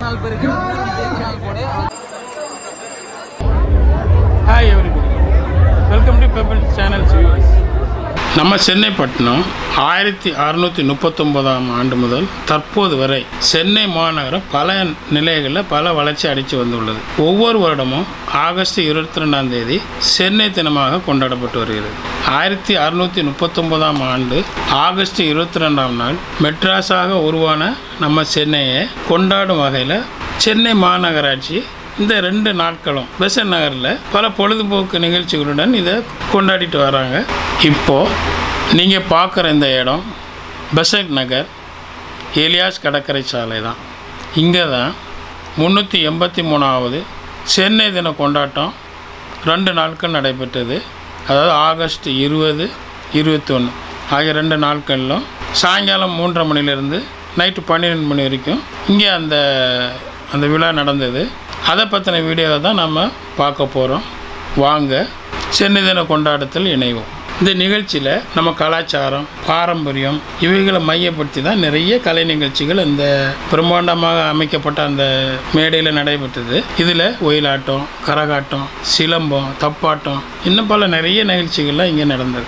நாலு பேருக்கு மூணு தேர்ச்சி போடு hi everybody welcome to Pebble channel viewers நம்ம சென்னை பட்டணம் ஆயிரத்தி அறுநூற்றி முப்பத்தொம்போதாம் ஆண்டு முதல் தற்போது வரை சென்னை மாநகரம் பல நிலைகளில் பல வளர்ச்சி அடைத்து வந்துள்ளது ஒவ்வொரு வருடமும் ஆகஸ்ட் இருபத்தி ரெண்டாம் தேதி சென்னை தினமாக கொண்டாடப்பட்டு வருகிறது ஆயிரத்தி அறுநூற்றி முப்பத்தொம்போதாம் ஆண்டு ஆகஸ்ட் இருபத்தி ரெண்டாம் நாள் மெட்ராஸாக உருவான நம்ம சென்னையை கொண்டாடும் வகையில் சென்னை மாநகராட்சி இந்த ரெண்டு நாட்களும் பெசன் நகரில் பல பொழுதுபோக்கு நிகழ்ச்சிகளுடன் இதை கொண்டாடிட்டு வராங்க இப்போது நீங்கள் பார்க்குற இந்த இடம் பெசன்ட் நகர் எலியாஸ் கடற்கரை சாலை தான் இங்கே தான் முந்நூற்றி எண்பத்தி மூணாவது சென்னை தின கொண்டாட்டம் ரெண்டு நாட்கள் நடைபெற்றது அதாவது ஆகஸ்ட் இருபது இருபத்தி ஒன்று ஆகிய ரெண்டு நாட்களிலும் சாயங்காலம் மூன்றரை மணிலேருந்து நைட்டு பன்னிரெண்டு மணி வரைக்கும் இங்கே அந்த அந்த விழா நடந்தது அதை பற்றின வீடியோவை தான் நம்ம பார்க்க போகிறோம் வாங்க சென்னை தின கொண்டாட்டத்தில் இணைவோம் இந்த நிகழ்ச்சியில் நம்ம கலாச்சாரம் பாரம்பரியம் இவைகளை மையப்படுத்தி தான் நிறைய கலை நிகழ்ச்சிகள் இந்த பிரம்மாண்டமாக அமைக்கப்பட்ட அந்த மேடையில் நடைபெற்றது இதில் ஒயிலாட்டம் கரகாட்டம் சிலம்பம் தப்பாட்டம் இன்னும் பல நிறைய நிகழ்ச்சிகள்லாம் இங்கே நடந்தது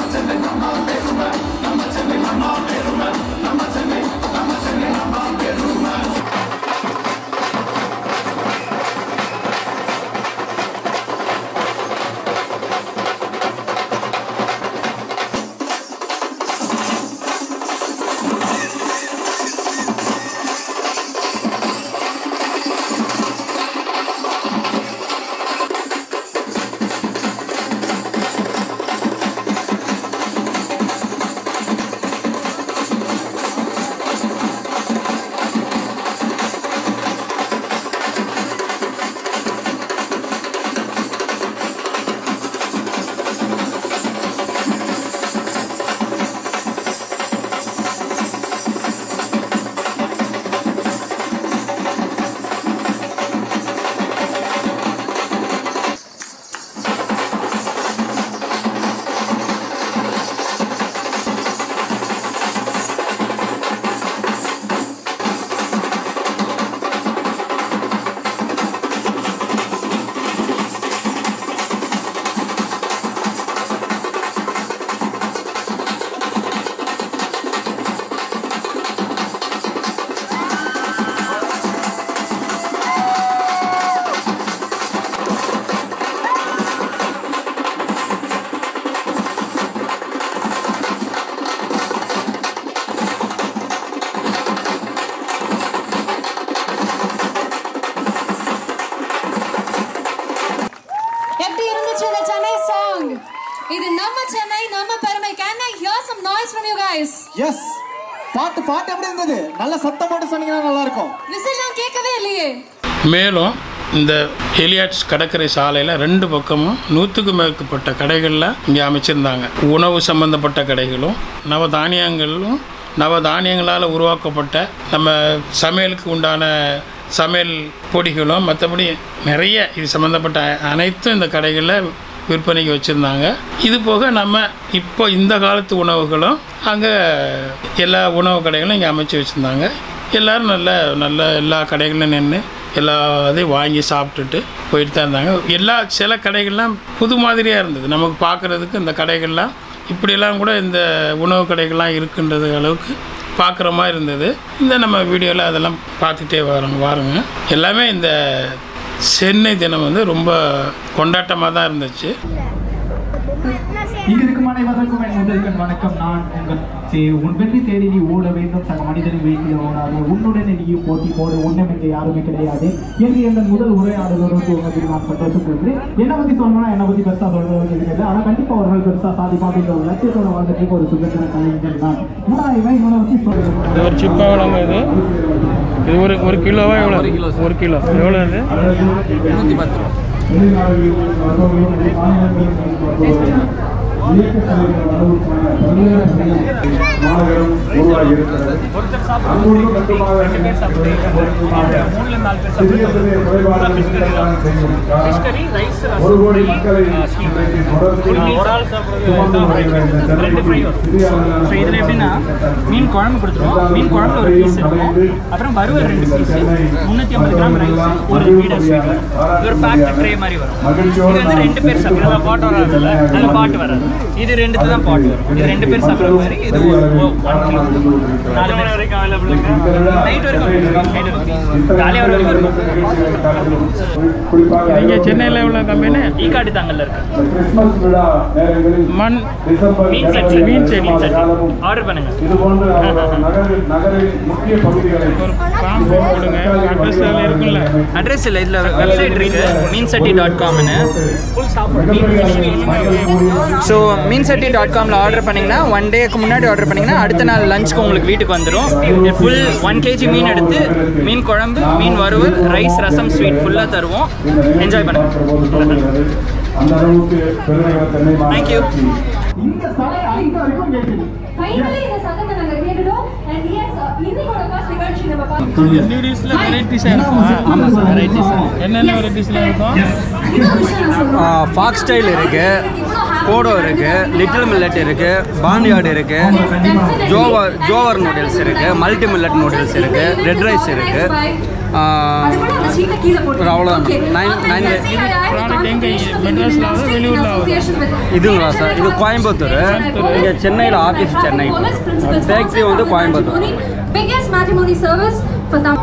எப்படி இருந்துச்சு இந்த சென்னை சாங் இது நம்ம சென்னை நம்ம பெருமை can I hear some noise from you guys yes பாட்டு பாட்டு எப்படி இருந்தது நல்ல சத்தம் போட்டு சொன்னீங்கன்னா நல்லா இருக்கும் விசில் நான் கேட்கவே இல்லையே மேலும் இந்த எலியாட்ஸ் கடற்கரை சாலையில் ரெண்டு பக்கமும் நூற்றுக்கும் மேற்பட்ட கடைகளில் இங்கே அமைச்சிருந்தாங்க உணவு சம்பந்தப்பட்ட கடைகளும் நவதானியங்களும் நவதானியங்களால் உருவாக்கப்பட்ட நம்ம சமையலுக்கு உண்டான சமையல் பொடிகளும் மற்றபடி நிறைய இது சம்மந்தப்பட்ட அனைத்தும் இந்த கடைகளில் விற்பனைக்கு வச்சுருந்தாங்க இது போக நம்ம இப்போ இந்த காலத்து உணவுகளும் அங்கே எல்லா உணவு கடைகளும் இங்கே அமைச்சு வச்சுருந்தாங்க எல்லோரும் நல்ல நல்ல எல்லா கடைகளிலும் நின்று எல்லா இதையும் வாங்கி சாப்பிட்டுட்டு போயிட்டு தான் இருந்தாங்க எல்லா சில கடைகள்லாம் புது மாதிரியாக இருந்தது நமக்கு பார்க்குறதுக்கு இந்த கடைகள்லாம் இப்படியெல்லாம் கூட இந்த உணவு கடைகள்லாம் இருக்குன்றது அளவுக்கு பார்க்குற மாதிரி இருந்தது இந்த நம்ம வீடியோவில் அதெல்லாம் பார்த்துட்டே வரோங்க வாருங்க எல்லாமே இந்த சென்னை தினம் வந்து ரொம்ப கொண்டாட்டமாக தான் இருந்துச்சு இங்க இருக்கும் அனைவருக்கும் என் முதல்கண் வணக்கம் நான் உங்கள் சே உன் வெற்றி தேடி நீ ஓட வேண்டும் சக மனிதனின் வீட்டில் ஓடாது உன்னுடன் நீயும் போட்டி போடு உன்னம் இங்கே யாருமே கிடையாது என்று எந்த முதல் உரையாடுவதற்கு உங்களுக்கு நான் சந்தோஷப்படுகிறேன் என்னை பத்தி சொல்லணும்னா என்னை பத்தி பெருசா சொல்றது இருக்கிறது ஆனா கண்டிப்பா ஒரு நாள் பெருசா சாதிப்பா அப்படின்ற ஒரு லட்சியத்தோட வாழ்ந்துட்டு ஒரு சுதந்திர கலைஞர் தான் நான் இவன் இவனை பத்தி சொல்றது இது ஒரு சிப்பாக எவ்வளோங்க இது இது ஒரு ஒரு கிலோவா எவ்வளோ ஒரு கிலோ, ஒரு கிலோ எவ்வளோ இது நூற்றி பத்து ரூபா இயக்கத்திற்கு வரவுக்கான பல்வேறு மாநகரம் உருவாகி இருக்கிறது அங்குள்ள கட்டுமாக சிறிய சிறிய குறைபாடுகள் இருக்கத்தான் செய்யும் காரணம் ஒரு கோடி மக்களை இன்றைக்கு தொடர்ந்து சுமந்து வருகிற இந்த சென்னைக்கு சிறிய அளவிலான ஸோ இதில் எப்படின்னா மீன் குழம்பு கொடுத்துருவோம் மீன் குழம்புல ஒரு பீஸ் இருக்கும் அப்புறம் வறுவல் ரெண்டு பீஸ் முந்நூற்றி ஐம்பது கிராம் ரைஸ் ஒரு வீடர் ஸ்வீட் வரும் இது ஒரு பேக்ட் ட்ரே மாதிரி வரும் இது வந்து ரெண்டு பேர் சாப்பிடலாம் பாட் வராதுல்ல அதில் பாட் வராது இது ரெண்டுத்து தான் பாட் வரும் இது ரெண்டு பேர் சாப்பிட்ற மாதிரி இது ஒரு ஒன் கிலோ நாலு மணி வரைக்கும் அவைலபிள் நைட் வரைக்கும் நைட் வரைக்கும் காலையாக வர வரைக்கும் இருக்கும் குறிப்பாக இங்கே சென்னையில் உள்ள கம்பெனி ஈக்காடி தாங்கல்ல இருக்கு இந்த கிறிஸ்துமஸ் விழா நேரங்களில் மண் டிசம்பர் மீன் ஜனவரி, சட்டி மீன் சட்டி, மாத சட்டி. காலமும் ஆர்டர் பண்ணுங்க இது போன்ற நகரில் நகரின் முக்கிய பகுதிகளை ஒரு ஃபார்ம் போடுங்க அட்ரஸ் அதில் இருக்குல்ல அட்ரஸ் இல்லை இதில் வெப்சைட் இருக்கு மீன் சட்டி டாட் காம்னு ஃபுல் சாப்பாடு ஸோ மீன் சட்டி டாட் காமில் ஆர்டர் பண்ணிங்கன்னா ஒன் டேக்கு முன்னாடி ஆர்டர் பண்ணிங்கன்னா அடுத்த நாள் லஞ்சுக்கு உங்களுக்கு வீட்டுக்கு வந்துடும் ஃபுல் ஒன் கேஜி மீன் எடுத்து மீன் குழம்பு மீன் வறுவல் ரைஸ் ரசம் ஸ்வீட் ஃபுல்லாக தருவோம் என்ஜாய் பண்ணுங்க அந்த அளவுக்கு பெருமைகள் தென்னை Thank you. மாவட்டத்தில் இந்த சலை அங்க வரைக்கும் கேட்குது ஃபைனலி இந்த சங்கத்தை நாங்க கேட்டுட்டோம் அண்ட் எஸ் இன்னைக்கோட ஃபர்ஸ்ட் நிகழ்ச்சி நம்ம பார்க்கணும் நியூடிஸில் வெரைட்டிஸாக இருக்குமா ஆமாம் சார் வெரைட்டிஸ் என்னென்ன வெரைட்டிஸில் இருக்கும் இன்னொரு விஷயம் நான் சொல்லணும் ஃபாக்ஸ் ஸ்டைல் இருக்கு கோடோ இருக்கு லிட்டில் மில்லட் இருக்கு பான்யார்டு இருக்கு ஜோவர் ஜோவர் நூடுல்ஸ் இருக்கு மல்டி மில்லட் நூடுல்ஸ் இருக்கு ரெட் ரைஸ் இருக்கு ஆ, அது கூட அந்த சீட்டை கீழே போட்டு ஒரு அவ்வளவுதான். Nine- nine- ப்ராடக்ட் எங்கே மெட்ராஸில் ஆகுது வெளியூரில் ஆகுது இதுங்களா சார் இது கோயம்புத்தூர் இங்கே சென்னையில் ஆஃபீஸ் சென்னை ஃபேக்ட்ரி வந்து Coimbatore biggest matrimony service for Tamil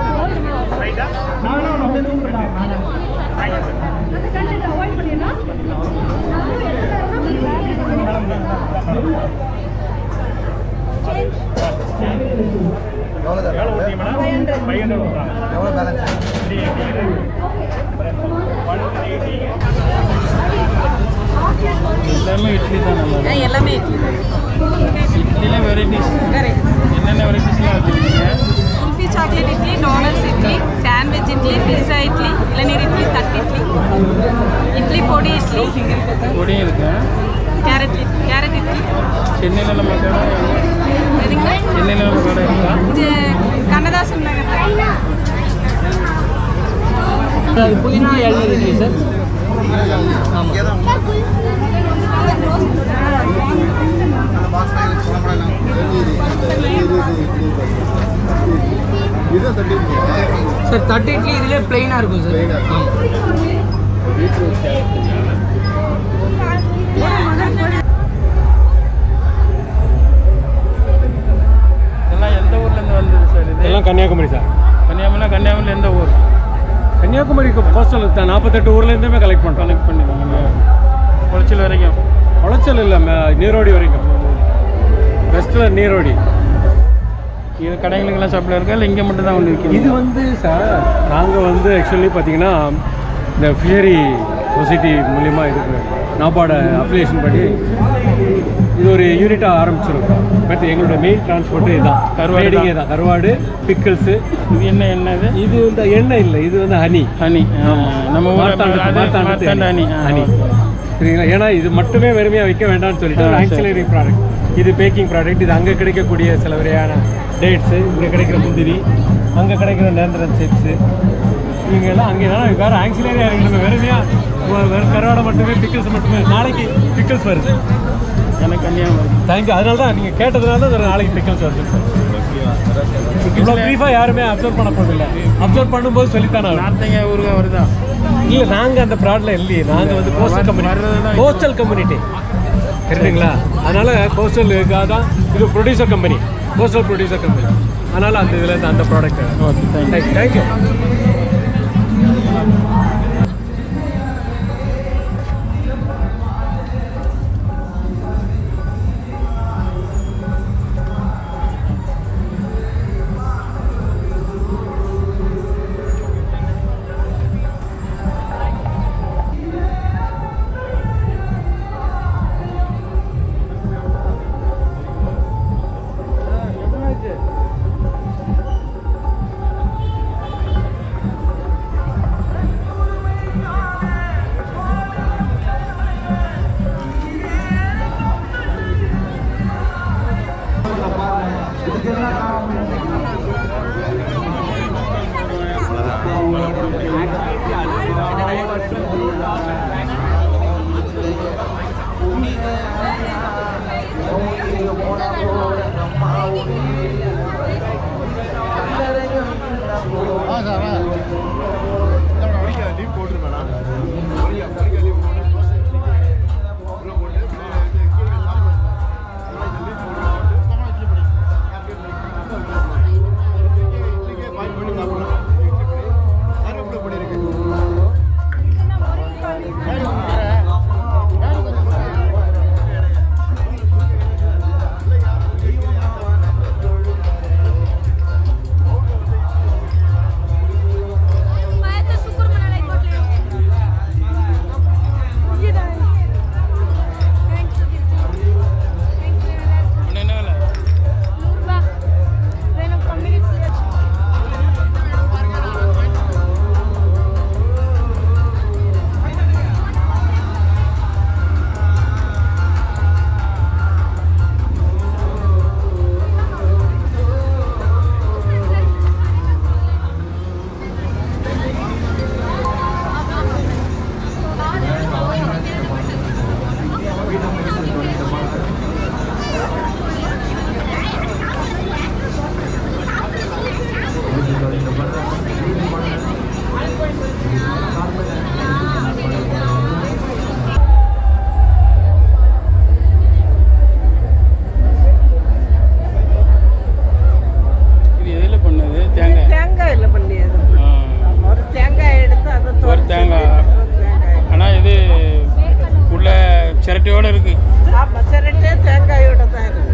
எல்லாமே இட்லி தான் நல்லா எல்லாமே இட்லியில் வெரைட்டிஸ் என்னென்ன வெரைட்டிஸ்லாம் வச்சுருக்கீங்க kulfi chocolate idli donuts idli sandwich idli pizza idli இளநீர் இட்லி தட்டு இட்லி இட்லி பொடி இட்லி பொடியும் இருக்கு கேரட் இட்லி கேரட் இட்லி சென்னையில் நம்ம கடை எதுங்க சென்னையில் நம்ம கடை இருக்கா இது கண்ணதாசன் நகர் புதினா இளநீர் இட்லி சார் சார் தட்டு இட்லி இதுலேயே பிளெயினாக இருக்கும் சார் இதெல்லாம் எந்த ஊர்லேருந்து வந்தது சார் இது எல்லாம் கன்னியாகுமரி சார் கன்னியாகுமரி கன்னியாகுமரி எந்த ஊர் கன்னியாகுமரிக்கு கோஸ்டல் தான் நாற்பத்தெட்டு ஊர்லேருந்துமே கலெக்ட் பண்ணுறோம் கனெக்ட் பண்ணிடுவாங்க குளச்சல் வரைக்கும் குளச்சல் இல்லை மே- நீரோடி வரைக்கும் வெஸ்ட்டில் நீரோடி இது கடைகளுக்கெல்லாம் சப்ளை இருக்கா இல்லை இங்கே மட்டும் தான் ஒன்று இருக்குது இது வந்து சார் நாங்கள் வந்து ஆக்சுவலி பார்த்தீங்கன்னா இந்த ஃபிஷரி சொசைட்டி மூலிமா இதுக்கு நாபார்ட அஃபிலியேஷன் பண்ணி இது ஒரு யூனிட்டாக ஆரம்பிச்சிருக்கோம் பட் எங்களோட மெயின் டிரான்ஸ்போர்ட்டு இதுதான் கருவாடு கருவாடிங்கே தான் கருவாடு பிக்கிள்ஸு இது என்ன என்னது இது வந்து எண்ணெய் இல்லை இது வந்து ஹனி ஹனி நம்ம ஊர் மார்த்தாண்ட- மார்த்தாண்ட மார்த்தாண்ட ஹனி ஆ, ஹனி ஓகே. சரிங்களா ஏன்னா இது மட்டுமே வெறுமையாக வைக்க வேண்டாம்னு சொல்லிட்டு ஆ, ஒரு சரி. ஆக்சிலரி ப்ராடக்ட் இது பேக்கிங் ப்ராடக்ட் இது அங்கே கிடைக்கக்கூடிய சில வகையான டேட்ஸு இங்கே கிடைக்கிற முந்திரி அங்கே கிடைக்கிற நேந்திரன் சிப்ஸு இவங்க எல்லாம் அங்கே தான் வேறு ஆக்சிலரியாக இருக்கு நம்ம வெறுமையாக வெறும் கருவாடை மட்டுமே பிக்கிள்ஸ் மட்டுமே நாளைக்கு பிக்கிள்ஸ் வருது எனக்கு கன்னியாகுமரி தேங்க்யூ அதனால தான் நீங்கள் கேட்டதுனால தான் ஒரு நாளைக்கு பிக்கிள்ஸ் வருது சார் இவ்வளோ ப்ரீஃபாக யாருமே அப்சர்வ் பண்ண போதில்லை அப்சர்வ் பண்ணும்போது சொல்லித்தானே ஆகணும். நார்த்தங்க ஊருகா வருதா இல்ல நாங்க அந்த ப்ராட்ல இல்லையே நாங்க வந்து கோஸ்டல் கம்பெனி கோஸ்டல் கம்யூனிட்டி சரிங்களா அதனால கோஸ்டலுக்காக தான் இது producer company coastal producer company அதனால அந்த இதுல இருந்து அந்த ப்ராடக்ட் ஓகே தேங்க்யூ தேங்க்யூ என்ன வேலை இது எதில் பண்ணது தேங்காய் தேங்காயில் பண்ணியது ஆ. ஒரு தேங்காய் எடுத்து அதை ஒரு துவைச்சு தேங்காய் ஆனால் இது உள்ள சிரட்டையோடு இருக்கு ஆமாம் சிரட்டே தேங்காயோட தான் இருக்கு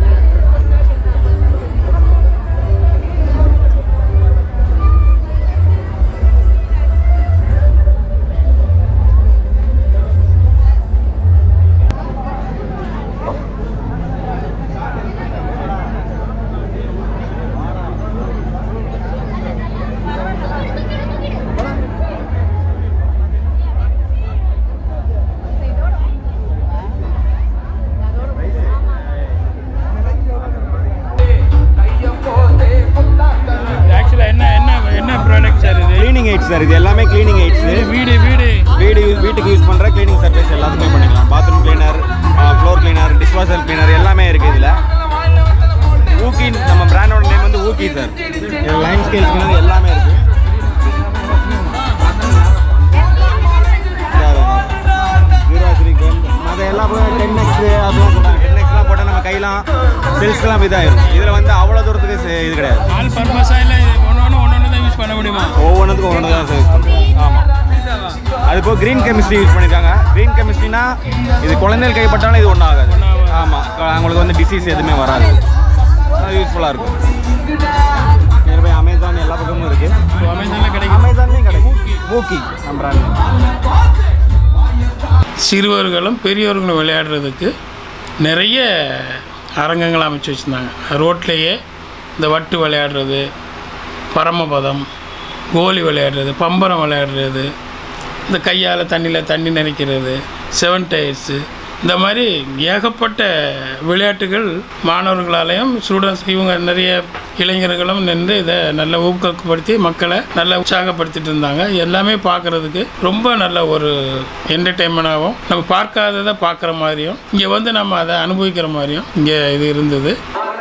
ஆக்சுவலாக என்ன என்ன என்ன ப்ராடக்ட் சார் இது க்ளீனிங் எய்ட்ஸ் சார் இது எல்லாமே க்ளீனிங் எய்ட்ஸ் வீடு வீடு வீடு வீட்டுக்கு யூஸ் பண்ணுற க்ளீனிங் சர்வீஸ் எல்லாத்துக்குமே பண்ணிக்கலாம் bathroom cleaner floor cleaner dishwasher cleaner எல்லாமே இருக்குது இதில் ஊக்கி நம்ம பிராண்டோட நேம் வந்து ஊக்கி சார் இது லைன் ஸ்கேல் கிளீனர் எல்லாமே இருக்குது மற்ற எல்லா டென் எக்ஸ் அதெல்லாம் சொல்கிறாங்க டென் எக்ஸ்லாம் போட்டால் நம்ம கையெல்லாம் செல்ஸ்லாம் இதாகிடும் இதில் வந்து அவ்வளோ தூரத்துக்கு செ- இது கிடையாது ஆல் பர்பஸாக இல்லை ஒன்று ஒன்று ஒன்று ஒன்று தான் யூஸ் பண்ண முடியுமா ஒவ்வொன்றுக்கும் ஒவ்வொன்று தான் யூஸ் பண்ணுறோம் ஆமாம் அது போக க்ரீன் கெமிஸ்ட்ரி யூஸ் பண்ணியிருக்காங்க க்ரீன் கெமிஸ்ட்ரினா இது குழந்தைகள் கைப்பட்டாலும் இது ஒன்றும் ஆகாது ஆமாம் அவங்களுக்கு வந்து டிசீஸ் எதுவுமே வராது யூஸ்ஃபுல்லாக இருக்கும் நியர்பை அமேசான் எல்லா பக்கமும் இருக்குது அமேசானில் கிடைக்கும் அமேசான்லேயும் கிடைக்கும் ஊக்கி நம்ம பிராண்ட் சிறுவர்களும் பெரியவர்களும் விளையாடுறதுக்கு நிறைய அரங்கங்கள் அமைச்சு வச்சுருந்தாங்க ரோட்லேயே இந்த வட்டு விளையாடுறது பரமபதம் கோலி விளையாடுறது பம்பரம் விளையாடுறது இந்த கையால் தண்ணியில் தண்ணி நினைக்கிறது செவன் டயர்ஸு இந்த மாதிரி ஏகப்பட்ட விளையாட்டுகள் மாணவர்களாலையும் ஸ்டூடெண்ட்ஸ் இவங்க நிறைய இளைஞர்களும் நின்று இதை நல்லா ஊக்கப்படுத்தி மக்களை நல்லா உற்சாகப்படுத்திட்டு இருந்தாங்க எல்லாமே பார்க்குறதுக்கு ரொம்ப நல்ல ஒரு என்டர்டெயின்மெண்ட்டாகவும் நம்ம பார்க்காததை பார்க்குற மாதிரியும் இங்கே வந்து நம்ம அதை அனுபவிக்கிற மாதிரியும் இங்கே இது இருந்தது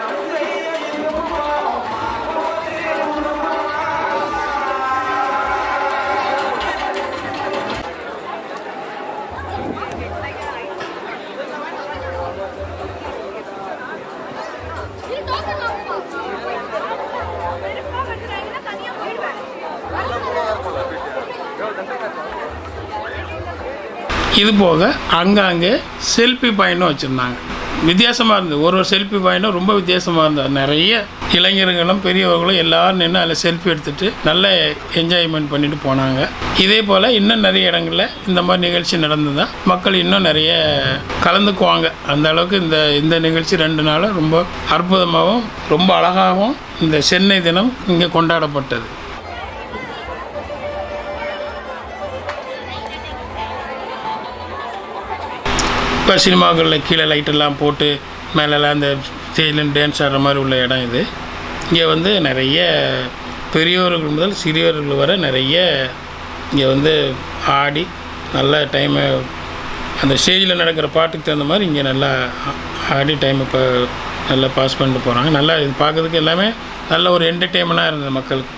இது போக அங்கங்கே செல்ஃபி பாயிண்டும் வச்சுருந்தாங்க வித்தியாசமாக இருந்தது ஒரு ஒரு செல்ஃபி பாயிண்டும் ரொம்ப வித்தியாசமாக இருந்தது நிறைய இளைஞர்களும் பெரியவர்களும் எல்லாரும் நின்று அதில் செல்ஃபி எடுத்துகிட்டு நல்ல என்ஜாய்மெண்ட் பண்ணிட்டு போனாங்க இதே போல் இன்னும் நிறைய இடங்களில் இந்த மாதிரி நிகழ்ச்சி நடந்ததா மக்கள் இன்னும் நிறைய கலந்துக்குவாங்க அந்த அளவுக்கு இந்த இந்த நிகழ்ச்சி ரெண்டு நாளும் ரொம்ப அற்புதமாகவும் ரொம்ப அழகாகவும் இந்த சென்னை தினம் இங்கே கொண்டாடப்பட்டது இப்போ சினிமாக்களில் கீழே லைட்டெல்லாம் போட்டு மேலெல்லாம் அந்த ஸ்டேஜில் டான்ஸ் ஆடுற மாதிரி உள்ள இடம் இது இங்கே வந்து நிறைய பெரியவர்கள் முதல் சிறியவர்கள் வரை நிறைய இங்கே வந்து ஆடி நல்ல டைமு அந்த ஸ்டேஜில் நடக்கிற பாட்டுக்கு தகுந்த மாதிரி இங்கே நல்லா ஆடி டைம் இப்போ நல்லா பாஸ் பண்ணிட்டு போகிறாங்க நல்லா இது பார்க்கறதுக்கு எல்லாமே நல்ல ஒரு என்டர்டெயின்மெண்ட்டாக இருந்தது மக்களுக்கு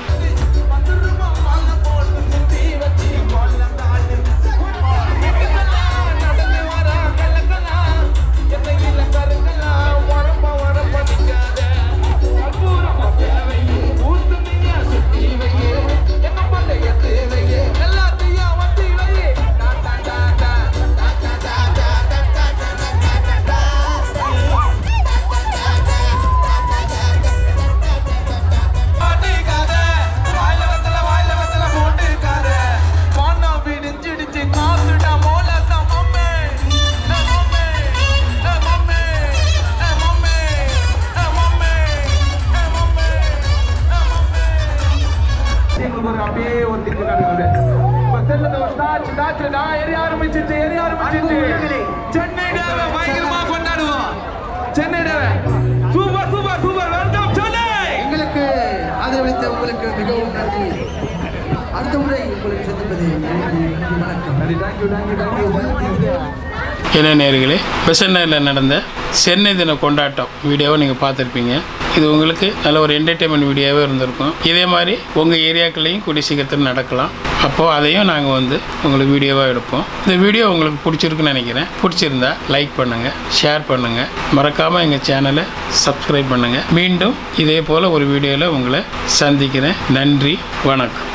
அப்படியே ஒரு திக்கு காட்டுகிறது இப்ப செல்லுது ஒரு டாச் டாச் நான் எரிய ஆரம்பிச்சிச்சு எரிய ஆரம்பிச்சிச்சு சென்னை டேவை பயங்கரமா கொண்டாடுவோம் சென்னை டேவை super super super welcome Chennai எங்களுக்கு ஆதரவளித்த உங்களுக்கு மிகவும் நன்றி அடுத்த முறை உங்களுக்கு சந்திப்பது வணக்கம் தேங்க்யூ தேங்க்யூ தேங்க்யூ என்ன நேர்களே பெசன்னையில் நடந்த சென்னை தின கொண்டாட்டம் வீடியோவை நீங்கள் பார்த்துருப்பீங்க இது உங்களுக்கு நல்ல ஒரு என்டர்டெயின்மெண்ட் வீடியோவே இருந்திருக்கும் இதே மாதிரி உங்கள் ஏரியாக்கள்லையும் கூடிய சீக்கிரத்தில் நடக்கலாம் அப்போது அதையும் நாங்கள் வந்து உங்களுக்கு வீடியோவாக எடுப்போம் இந்த வீடியோ உங்களுக்கு பிடிச்சிருக்குன்னு நினைக்கிறேன் பிடிச்சிருந்தா லைக் பண்ணுங்கள் ஷேர் பண்ணுங்கள் மறக்காமல் எங்கள் சேனலை சப்ஸ்கிரைப் பண்ணுங்கள் மீண்டும் இதே போல் ஒரு வீடியோவில் உங்களை சந்திக்கிறேன் நன்றி வணக்கம்